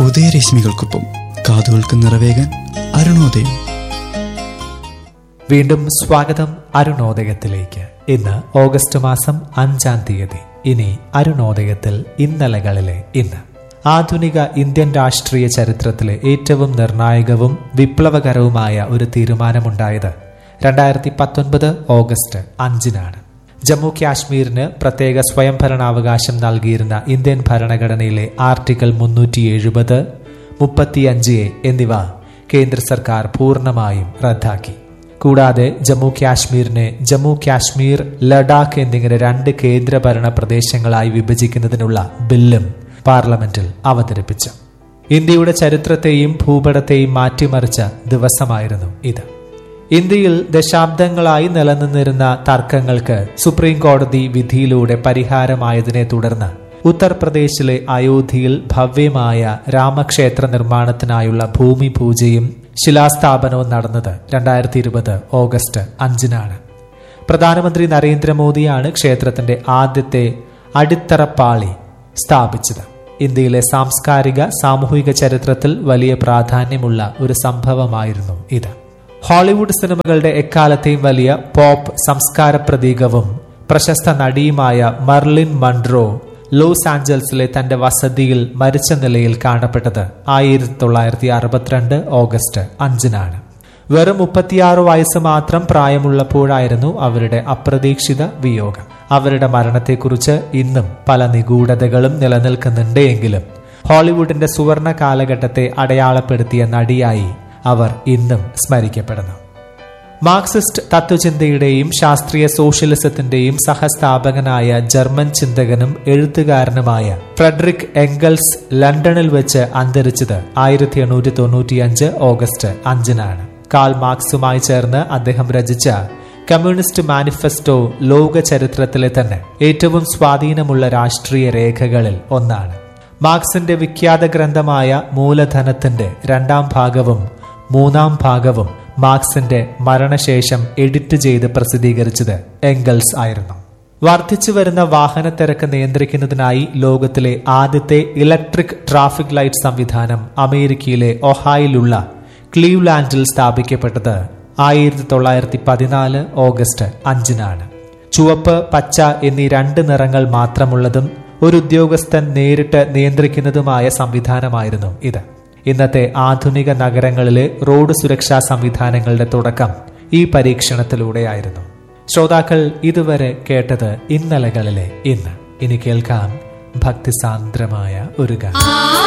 ഉദയരശ്മികൾക്കൊപ്പം കാതുകൾക്ക് നിറവേകാൻ അരുണോദയം വീണ്ടും സ്വാഗതം അരുണോദയത്തിലേക്ക് ഇന്ന് ഓഗസ്റ്റ് മാസം അഞ്ചാം തീയതി ഇനി അരുണോദയത്തിൽ ഇന്നലകളിലെ ഇന്ന് ആധുനിക ഇന്ത്യൻ രാഷ്ട്രീയ ചരിത്രത്തിലെ ഏറ്റവും നിർണായകവും വിപ്ലവകരവുമായ ഒരു തീരുമാനമുണ്ടായത് രണ്ടായിരത്തി പത്തൊൻപത് ഓഗസ്റ്റ് അഞ്ചിനാണ് ജമ്മു കാശ്മീരിന് പ്രത്യേക സ്വയംഭരണാവകാശം നൽകിയിരുന്ന ഇന്ത്യൻ ഭരണഘടനയിലെ ആർട്ടിക്കിൾ മുന്നൂറ്റി എഴുപത് മുപ്പത്തിയഞ്ച് എ എന്നിവ കേന്ദ്ര സർക്കാർ പൂർണ്ണമായും റദ്ദാക്കി കൂടാതെ ജമ്മു കാശ്മീരിനെ ജമ്മു കാശ്മീർ ലഡാക്ക് എന്നിങ്ങനെ രണ്ട് കേന്ദ്രഭരണ പ്രദേശങ്ങളായി വിഭജിക്കുന്നതിനുള്ള ബില്ലും പാർലമെന്റിൽ അവതരിപ്പിച്ചു ഇന്ത്യയുടെ ചരിത്രത്തെയും ഭൂപടത്തെയും മാറ്റിമറിച്ച ദിവസമായിരുന്നു ഇത് ഇന്ത്യയിൽ ദശാബ്ദങ്ങളായി നിലനിന്നിരുന്ന തർക്കങ്ങൾക്ക് സുപ്രീം കോടതി വിധിയിലൂടെ പരിഹാരമായതിനെ തുടർന്ന് ഉത്തർപ്രദേശിലെ അയോധ്യയിൽ ഭവ്യമായ രാമക്ഷേത്ര നിർമ്മാണത്തിനായുള്ള ഭൂമി പൂജയും ശിലാസ്ഥാപനവും നടന്നത് രണ്ടായിരത്തി ഇരുപത് ഓഗസ്റ്റ് അഞ്ചിനാണ് പ്രധാനമന്ത്രി നരേന്ദ്രമോദിയാണ് ക്ഷേത്രത്തിന്റെ ആദ്യത്തെ അടിത്തറപ്പാളി സ്ഥാപിച്ചത് ഇന്ത്യയിലെ സാംസ്കാരിക സാമൂഹിക ചരിത്രത്തിൽ വലിയ പ്രാധാന്യമുള്ള ഒരു സംഭവമായിരുന്നു ഇത് ഹോളിവുഡ് സിനിമകളുടെ എക്കാലത്തെയും വലിയ പോപ്പ് സംസ്കാര പ്രതീകവും പ്രശസ്ത നടിയുമായ മർലിൻ മൺട്രോ ലോസ് ആഞ്ചൽസിലെ തന്റെ വസതിയിൽ മരിച്ച നിലയിൽ കാണപ്പെട്ടത് ആയിരത്തി തൊള്ളായിരത്തി അറുപത്തിരണ്ട് ഓഗസ്റ്റ് അഞ്ചിനാണ് വെറും മുപ്പത്തിയാറ് വയസ്സ് മാത്രം പ്രായമുള്ളപ്പോഴായിരുന്നു അവരുടെ അപ്രതീക്ഷിത വിയോഗം അവരുടെ മരണത്തെക്കുറിച്ച് ഇന്നും പല നിഗൂഢതകളും നിലനിൽക്കുന്നുണ്ട് എങ്കിലും ഹോളിവുഡിന്റെ സുവർണ കാലഘട്ടത്തെ അടയാളപ്പെടുത്തിയ നടിയായി അവർ ഇന്നും സ്മരിക്കപ്പെടുന്നു മാർക്സിസ്റ്റ് തത്വചിന്തയുടെയും ശാസ്ത്രീയ സോഷ്യലിസത്തിന്റെയും സഹസ്ഥാപകനായ ജർമ്മൻ ചിന്തകനും എഴുത്തുകാരനുമായ ഫ്രെഡറിക് എംഗൽസ് ലണ്ടനിൽ വെച്ച് അന്തരിച്ചത് ആയിരത്തി എണ്ണൂറ്റി തൊണ്ണൂറ്റിയഞ്ച് ഓഗസ്റ്റ് അഞ്ചിനാണ് കാൾ മാർക്സുമായി ചേർന്ന് അദ്ദേഹം രചിച്ച കമ്മ്യൂണിസ്റ്റ് മാനിഫെസ്റ്റോ ലോക ചരിത്രത്തിലെ തന്നെ ഏറ്റവും സ്വാധീനമുള്ള രാഷ്ട്രീയ രേഖകളിൽ ഒന്നാണ് മാർക്സിന്റെ വിഖ്യാത ഗ്രന്ഥമായ മൂലധനത്തിന്റെ രണ്ടാം ഭാഗവും മൂന്നാം ഭാഗവും മാർക്സിന്റെ മരണശേഷം എഡിറ്റ് ചെയ്ത് പ്രസിദ്ധീകരിച്ചത് എംഗൽസ് ആയിരുന്നു വർദ്ധിച്ചു വരുന്ന വാഹനത്തിരക്ക് നിയന്ത്രിക്കുന്നതിനായി ലോകത്തിലെ ആദ്യത്തെ ഇലക്ട്രിക് ട്രാഫിക് ലൈറ്റ് സംവിധാനം അമേരിക്കയിലെ ഒഹായിലുള്ള ക്ലീവ്ലാൻഡിൽ സ്ഥാപിക്കപ്പെട്ടത് ആയിരത്തി തൊള്ളായിരത്തി പതിനാല് ഓഗസ്റ്റ് അഞ്ചിനാണ് ചുവപ്പ് പച്ച എന്നീ രണ്ട് നിറങ്ങൾ മാത്രമുള്ളതും ഒരു ഉദ്യോഗസ്ഥൻ നേരിട്ട് നിയന്ത്രിക്കുന്നതുമായ സംവിധാനമായിരുന്നു ഇത് ഇന്നത്തെ ആധുനിക നഗരങ്ങളിലെ റോഡ് സുരക്ഷാ സംവിധാനങ്ങളുടെ തുടക്കം ഈ പരീക്ഷണത്തിലൂടെയായിരുന്നു ശ്രോതാക്കൾ ഇതുവരെ കേട്ടത് ഇന്നലകളിലെ ഇന്ന് ഇനി കേൾക്കാം ഭക്തിസാന്ദ്രമായ ഒരു ഗാനം